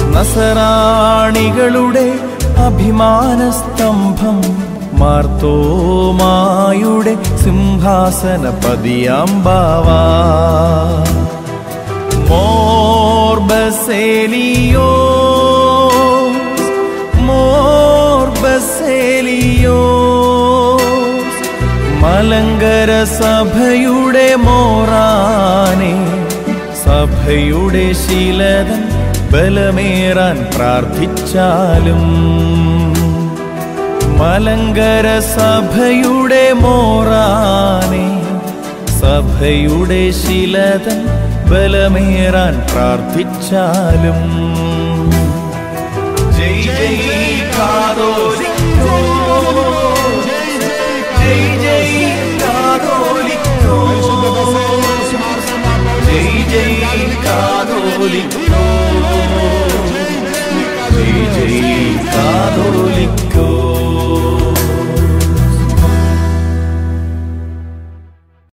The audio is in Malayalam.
നസറാണികളുടെ അഭിമാനസ്തംഭം മാർത്തോമായുടെ സിംഹാസന പതിയാമ്പാവാ മോർബസേലിയോ മോർബസേലിയോ മലങ്കര സഭയുടെ മോറാനെ സഭയുടെ ശീലതൻ ബലമേറാൻ പ്രാർത്ഥിച്ചാലും മലങ്കര സഭയുടെ മോറാനെ സഭയുടെ ശിലതൻ ബലമേറാൻ പ്രാർത്ഥിച്ചാലും ജയ് ജയ് കാതോലിക്കോ ജയ് ജയ് കാതോലിക്കോ ജയ് ജയ് കാതോലിക്കോ